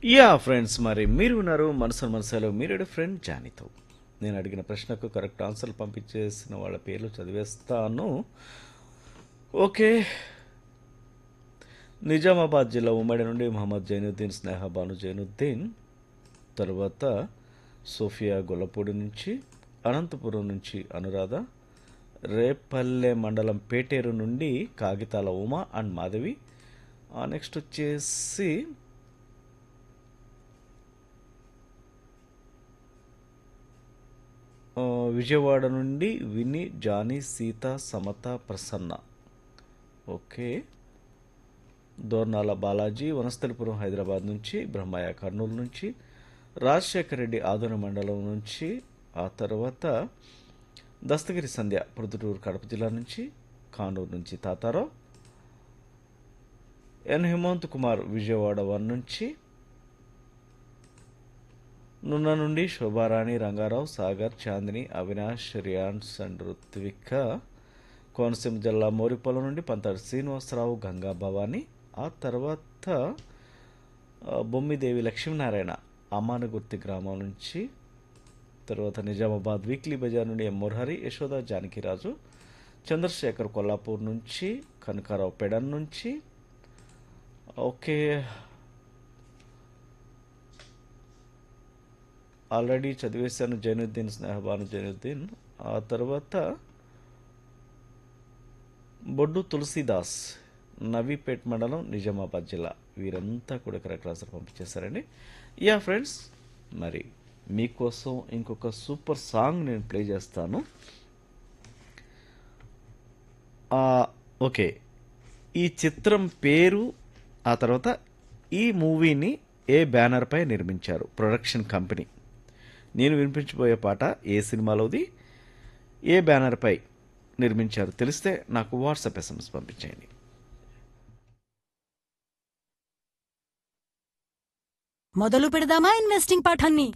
yeah friends మరి మీరు ఉన్నారు మనసు మనసులో మీరేడు ఫ్రెండ్ జానీతో నేను అడిగిన ప్రశ్నకు కరెక్ట్ ఆన్సర్లు పంపించేసిన వాళ్ళ పేర్లు చదివేస్తాను ఓకే నిజామాబాద్ జిల్లా ఉమ్మడి నుండి మహమ్మద్ జైనుద్దీన్ స్నేహ బాను జైనుద్దీన్ తర్వాత సోఫియా గొల్లపూడి నుంచి అనంతపురం నుంచి అనురాధ రేపల్లె మండలం పేటేరు నుండి కాగితాల ఉమా అండ్ మాధవి నెక్స్ట్ వచ్చేసి ఆ, విజయవాడ నుండి విని జానీ సీత సమత ప్రసన్న ఓకే దోర్నాల బాలాజీ వనస్థలిపురం హైదరాబాద్ నుంచి బ్రహ్మయ్య కర్నూలు నుంచి రాజశేఖర రెడ్డి ఆదోని మండలం నుంచి ఆ తర్వాత దస్తగిరి సంధ్య ప్రొద్దుటూరు కడప జిల్లా నుంచి కానూరు నుంచి తాతారావు ఎన్ హేమంత్ కుమార్ విజయవాడ వన్ నుంచి నున్న నుండి శోభారాణి రంగారావు సాగర్ చాందిని అవినాష్ రియాన్స్ అండ్ ఋత్విక కోనసీమ జిల్లా మోరిపొలం నుండి పంతాడు శ్రీనివాసరావు గంగా భవాని ఆ తర్వాత ఆ, బొమ్మిదేవి లక్ష్మీనారాయణ అమ్మానగుర్తి గ్రామం నుంచి తర్వాత నిజామాబాద్ వీక్లీ బజార్ నుండి ఎం మురహరి యశోద జానకిరాజు చంద్రశేఖర్ కొల్లాపూర్ నుంచి కనకారావు పెడన్ నుంచి ఓకే ఆల్రెడీ చదివేశాను జైనుద్దీన్ స్నేహబాను జైనుద్దీన్ ఆ తర్వాత బొడ్డు తులసీదాస్ నవీపేట్ మండలం నిజామాబాద్ జిల్లా వీరంతా కూడా కరెక్ట్ ఆన్సర్ పంపించేశారండి యా ఫ్రెండ్స్ మరి మీకోసం ఇంకొక సూపర్ సాంగ్ నేను ప్లే చేస్తాను ఆ, ఓకే ఈ చిత్రం పేరు ఆ తర్వాత ఈ మూవీని ఏ బ్యానర్పై నిర్మించారు ప్రొడక్షన్ కంపెనీ నేను వినిపించబోయే పాట ఏ సినిమాలోది ఏ బ్యానర్పై నిర్మించారు తెలిస్తే నాకు వాట్సాప్ ఎస్ఎంఎస్ పంపించేయండి మొదలు పెడదామా ఇన్వెస్టింగ్ పాఠాన్ని